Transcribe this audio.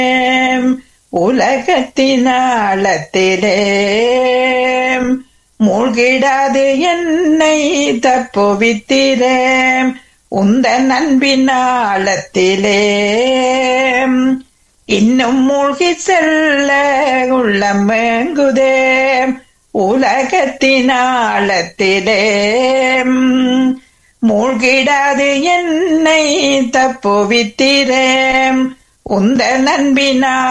உலகத்தினாலத்திலே மூழ்கிடாது என்னை தப்புவித்திரே உந்த நண்பினாலத்திலே இன்னும் மூழ்கி செல்ல உள்ளமேங்குதே உலகத்தினாலத்திலே மூழ்கிடாது என்னை தப்புவித்திரே உந்த நண்பினா